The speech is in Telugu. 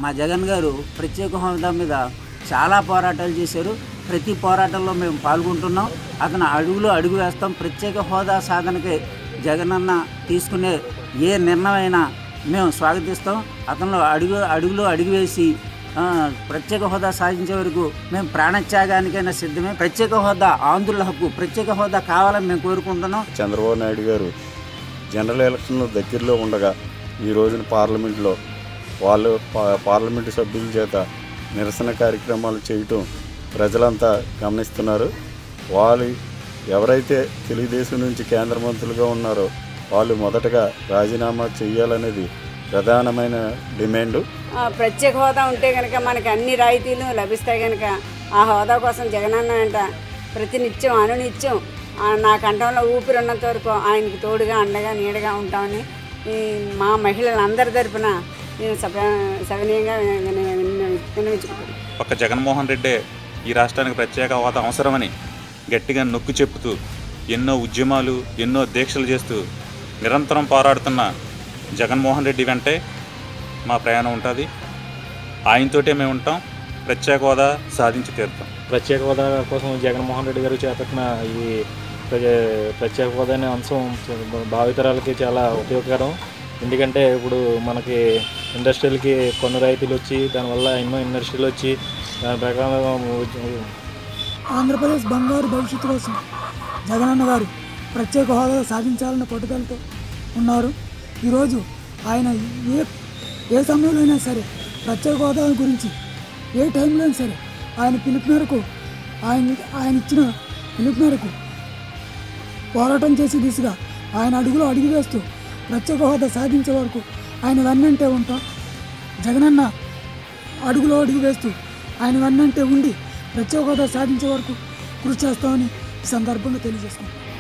మా జగన్ గారు ప్రత్యేక హోదా మీద చాలా పోరాటాలు చేశారు ప్రతి పోరాటంలో మేము పాల్గొంటున్నాం అతను అడుగులో అడుగు వేస్తాం ప్రత్యేక హోదా సాధనకి జగనన్న తీసుకునే ఏ నిర్ణయమైనా మేము స్వాగతిస్తాం అతను అడుగు అడుగులో అడుగు వేసి ఆ, ప్రత్యేక హోదా సాధించే వరకు మేము ప్రాణత్యాగానికైనా సిద్ధమే ప్రత్యేక హోదా ఆంధ్రుల హక్కు ప్రత్యేక హోదా కావాలని మేము కోరుకుంటున్నాం చంద్రబాబు నాయుడు గారు జనరల్ ఎలక్షన్లు దగ్గరలో ఉండగా ఈ రోజున పార్లమెంట్లో వాళ్ళు పా- పార్లమెంటు సభ్యుల చేత నిరసన కార్యక్రమాలు చేయటం ప్రజలంతా గమనిస్తున్నారు వాళ్ళు ఎవరైతే తెలుగుదేశం నుంచి కేంద్ర మంత్రులుగా ఉన్నారో వాళ్ళు మొదటగా రాజీనామా చేయాలనేది ప్రధానమైన డిమాండు ఆ, ప్రత్యేక హోదా ఉంటే కనుక మనకి అన్ని రాయితీలు లభిస్తాయి కనుక ఆ హోదా కోసం జగనన్న వెంట ప్రతినిత్యం అనునిత్యం ఆ, నా కంఠంలో ఊపిరి ఉన్నంత వరకు ఆయనకి తోడుగా అండగా నీడగా ఉంటామని ఈ మా మహిళలందరి తరపున నేను సభ సవినీయంగా విన్నవించుకుంటాను ఒక్క జగన్మోహన్ రెడ్డే ఈ రాష్ట్రానికి ప్రత్యేక హోదా అవసరమని గట్టిగా నొక్కి చెప్పుతూ ఎన్నో ఉద్యమాలు ఎన్నో దీక్షలు చేస్తూ నిరంతరం పోరాడుతున్న జగన్మోహన్ రెడ్డి వెంటే మా ప్రయాణం ఉంటుంది ఆయనతోటే మేము ఉంటాం ప్రత్యేక హోదా సాధించి తీరుతాం ప్రత్యేక హోదా కోసం జగన్మోహన్ రెడ్డి గారు చేపట్టిన ఈ ప్ర- ప్రత్యేక హోదా అనే అంశం భావితరాలకి చాలా ఉపయోగకరం ఎందుకంటే ఇప్పుడు మనకి ఇండస్ట్రీలకి కొన్ని రైతులు వచ్చి దానివల్ల ఎన్నో ఇండస్ట్రీలు వచ్చి దాని ప్రకారం ఉద్య- ఆంధ్రప్రదేశ్ బంగారు భవిష్యత్తు కోసం జగనన్న గారు ప్రత్యేక హోదా సాధించాలన్న పట్టుదలతో ఉన్నారు ఈరోజు ఆయన ఏ ఏ సమయంలో అయినా సరే ప్రత్యేక హోదా గురించి ఏ టైంలో అయినా సరే ఆయన పిలుపు మేరకు ఆయన ఆయన ఇచ్చిన పిలుపు మేరకు పోరాటం చేసే దిశగా ఆయన అడుగులో అడుగు వేస్తూ ప్రత్యేక హోదా సాధించే వరకు ఆయన వెన్నంటే ఉంటాం జగనన్న అడుగులో అడుగు వేస్తూ ఆయన వెన్నంటే ఉండి ప్రత్యేక హోదా సాధించే వరకు కృషి చేస్తామని ఈ సందర్భంగా తెలియజేసుకుంటాం